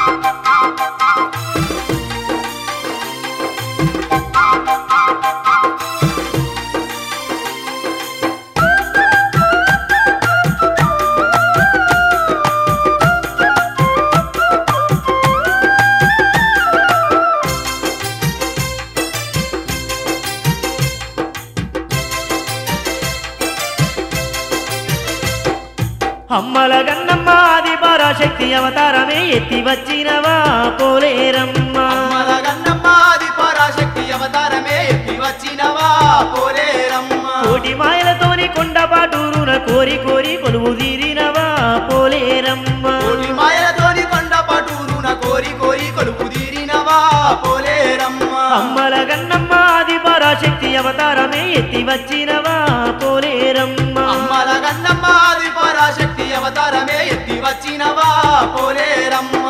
అమ్మల గన్నమ్మ ఆది పరాశక్తి అవతారమే ఎత్తి వచ్చినవా పోలేరమ్మ అమ్మల గన్నమ్మ ఆది పరాశక్తి అవతారమే ఎత్తి వచ్చినవా పోలేరమ్మ కోటి మాయలతోని కొండపాటూరున కోరి కోరి కొలువు తీరినవా పోలేరమ్మ కోటి మాయలతోని కొండ పటూరున కోరి కోరి కొలుపు తీరినవా పోలేరమ్మ అమ్మల గన్నమ్మ ఆది పరాశక్తి అవతారమే ఎత్తి వచ్చినవా పోలేరమ్మ అమ్మల గన్నమ్మ ఆది పరాశక్తి అవతారమే ఎత్తి వచ్చినవా పోలేరమ్మ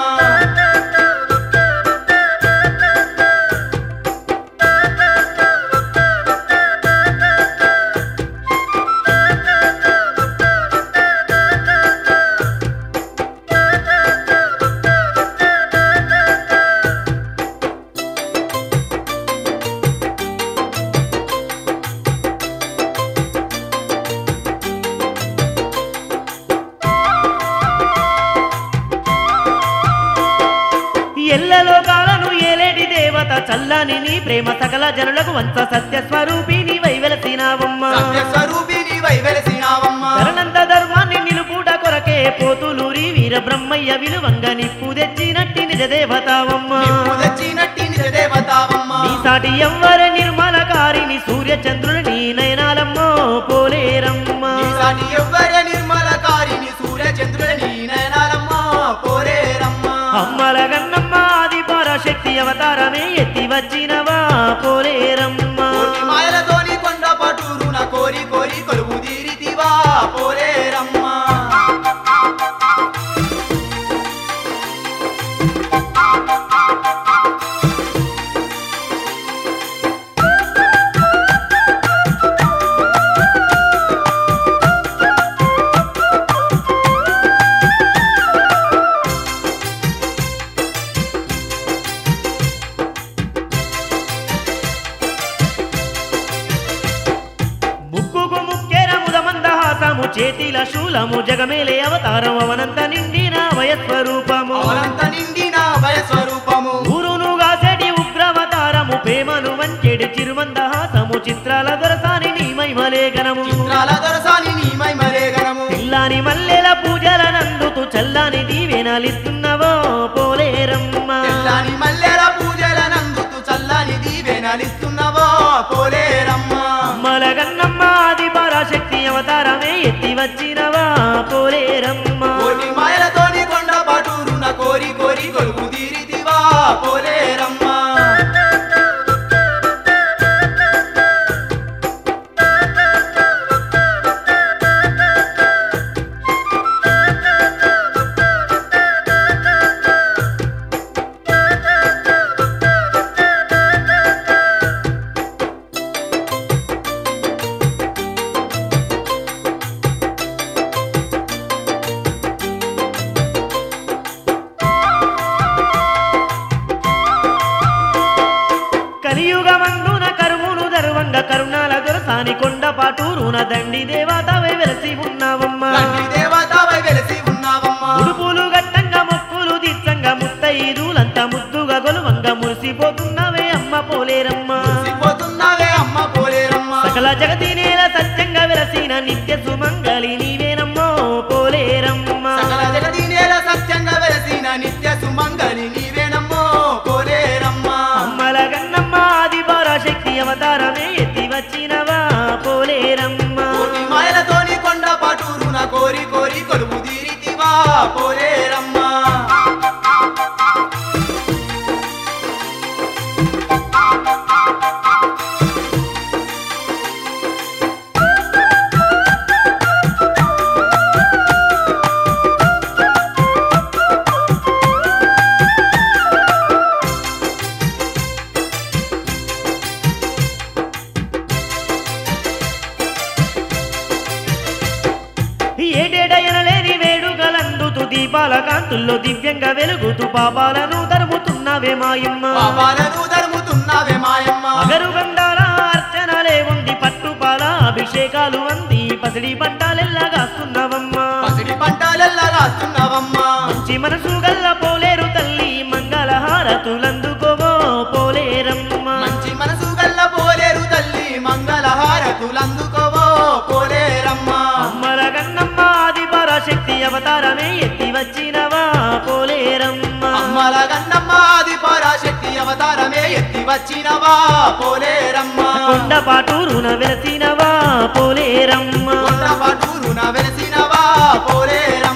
ఎల్లలో కాలను ఏలేటి దేవత చల్లని నీ ప్రేమ సకల జనులకు వంచ సత్య స్వరూపిణి వైవెలసినావమ్మ సత్య స్వరూపిణి వై వెలసినావమ్మ శరణంత ధర్మాన్ని నిలుపుట కొరకే పోతులూరి వీర బ్రహ్మయ్య విలువంగ నిప్పు తెచ్చినట్టి నిజ దేవతావమ్మ నిప్పు తెచ్చినట్టి నిజ దేవతావమ్మ నీ సాటి ఎవ్వర నిర్మలకారిని సూర్య చంద్రుని నయనాలమ్మో పోలేరమ్మ ఈసాటి ఎవ్వర నిర్మల కారిని సూర్య చంద్రుని నయనాలమ్మ పోలేరమ్మ అమ్మల గన్నమ్మ ఆది పరాశక్తి అవతారమే ఎత్తి వచ్చినవా పోలేరమ్మ కోటి మాయలతోని కొండ పటూరున కోరి కోరి కొలువు తీరితివా పోలేరమ్మ ముక్కుకు ముక్కెర ముదమందహాసము చేతిల శూలము జగమేలే అవతారం అవనంత నిండిన వయస్వరూపము అవనంత నిండిన భయస్వరూపము ఊరును గాసెడి ఉగ్రవతారము ప్రేమను వంచెడి చిరుమందహాసము చిత్రాల దొరసాని నీ మైమలేఖనము చిత్రాల దొరసాని నీ మైమరేగనము పిల్లాని మల్లెల పూజల నందుతూ చల్లాని దీవెనలిస్తున్నవో పోలేరమ్మ తెల్లాని మల్లెల పూజల నందుతూ చల్లని దీవెనలిస్తున్నవో పోలేరమ్మ అమ్మల గన్నమ్మ ఆది పరాశక్తి అవతారమే ఎత్తి వచ్చినవా పోలేరమ్మ కోటి మాయలతోని కొండ పటూరున కోరి కోరి కొలువు తీరితివా పోలేరమ్మ కలియుగమందున కరువును దరువంగ కరుణాల దొరసాని కొండపాటూరున దండి దేవతవై వెలసి ఉన్నావమ్మ తండ్రి దేవతవై వెలసి ఉన్నావమ్మ ఉడుపులు గట్టంగా మొక్కులు దిచ్చంగా ముత్తైదులంతా ముద్దుగా గొలువంగ మురిసిపోతున్నవే అమ్మ పోలేరమ్మ మురిసిపోతున్నావే అమ్మ పోలేరమ్మ సకల జగతి నేల సత్యంగా వెలసిన నిత్య సుమంగళి నీవేనమ్మో పోలేరమ్మ సకల జగతి నేల సత్యంగా వెలసిన నిత్య సుమంగళి నీవేనమ్మో పోలేరమ్మ అమ్మల గన్నమ్మ ఆది పరాశక్తి అవతారమే ఎత్తి వచ్చినవా పోలేరమ్మ కోటి మాయలతోని కొండ పటూరున కోరి కోరి కొలువు తీరితివా పోలేరమ్మ కన్నుల్లో దివ్యంగా వెలుగుతూ పాపాలను తరుముతున్నవే మాయమ్మ పాపాలను ధర్ముతున్నావే మాయమ్మ అగరు గండాల అర్చనలే ఉంది పట్టుపాల అభిషేకాలు అంది పసిడి పంటాలెల్లాగాస్తున్నవమ్మా పసిడి పంటలెల్లా రాస్తున్నావమ్మా మంచి మనసు గల్ల పోలేరు తల్లి మంగళ హారతులందుకోవో పోలేరమ్మ మంచి మనసు గల్ల పోలేరు తల్లి మంగళ హారతులందుకోవో పోలేరమ్మా అమ్మల గన్నమ్మ ఆది పరాశక్తి అవతారమే ఎత్తి వచ్చినవా పోలేరమ్మ అమ్మల గన్నమ్మ ఆది పరాశక్తి అవతారమే ఎత్తి వచ్చినవా పోలేరమ్మా కొండపాటూరున వెలసినవా పోలేరమ్మ కొండపటూరున వెలసినవా పోలేరమ్మా